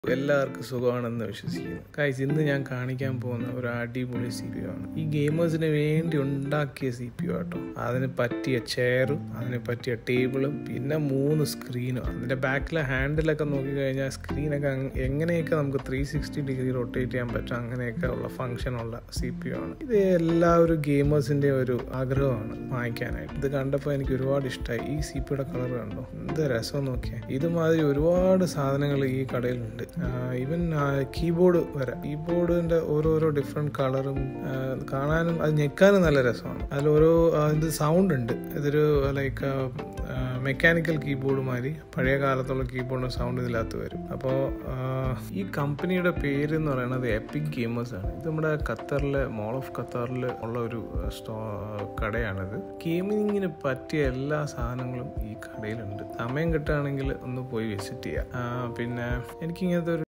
എല്ലാവർക്കും സുഖമാണെന്ന് വിശ്വസിക്കുന്നു ഗൈസ് ഇന്ന് ഞാൻ കാണിക്കാൻ പോകുന്ന ഒരു അടിപൊളി സി പി യു ആണ് ഈ ഗെയിമേഴ്സിന് വേണ്ടി ഉണ്ടാക്കിയ സി പി യു ആട്ടോ അതിന് പറ്റിയ ചെയറും അതിന് പറ്റിയ ടേബിളും പിന്നെ മൂന്ന് സ്ക്രീനും അതിന്റെ ബാക്കിലെ ഹാൻഡിലൊക്കെ നോക്കിക്കഴിഞ്ഞാൽ സ്ക്രീനൊക്കെ അങ്ങ് എങ്ങനെയൊക്കെ നമുക്ക് ത്രീ സിക്സ്റ്റി ഡിഗ്രി റൊട്ടേറ്റ് ചെയ്യാൻ പറ്റും അങ്ങനെയൊക്കെ ഉള്ള ഫംഗ്ഷൻ ഉള്ള സി പി യു ആണ് ഇത് എല്ലാവരും ഗെയിമേഴ്സിന്റെ ഒരു ആഗ്രഹമാണ് വാങ്ങിക്കാനായിട്ട് ഇത് കണ്ടപ്പോൾ എനിക്ക് ഒരുപാട് ഇഷ്ടമായി ഈ സി പിയുടെ കളർ കണ്ടോ എന്ത് രസം നോക്കിയാൽ ഇതുമാതിരി ഒരുപാട് സാധനങ്ങൾ ഈ കടയിലുണ്ട് ഈവൻ കീബോർഡ് വരെ കീബോർഡിന്റെ ഓരോരോ ഡിഫറെന്റ് കളറും കാണാനും അത് ഞെക്കാനും നല്ല രസമാണ് അതിൽ ഓരോ അതിന്റെ സൗണ്ട് ഉണ്ട് ഇതൊരു ലൈക്ക് മെക്കാനിക്കൽ കീബോർഡ് മാതിരി പഴയ കാലത്തുള്ള കീബോർഡിന്റെ സൗണ്ട് ഇതിനകത്ത് വരും അപ്പോൾ ഈ കമ്പനിയുടെ പേര് എന്ന് പറയുന്നത് എപ്പിക് ഗെയിമേഴ്സ് ആണ് ഇത് നമ്മുടെ ഖത്തറിലെ മോൾ ഓഫ് ഖത്തറിൽ ഉള്ള ഒരു സ്റ്റോ കടയാണിത് ഗെയിമിങ്ങിന് പറ്റിയ എല്ലാ സാധനങ്ങളും ഈ കടയിലുണ്ട് സമയം കിട്ടുകയാണെങ്കിൽ ഒന്ന് പോയി വിസിറ്റ് ചെയ്യാം പിന്നെ എനിക്കിങ്ങനത്തെ ഒരു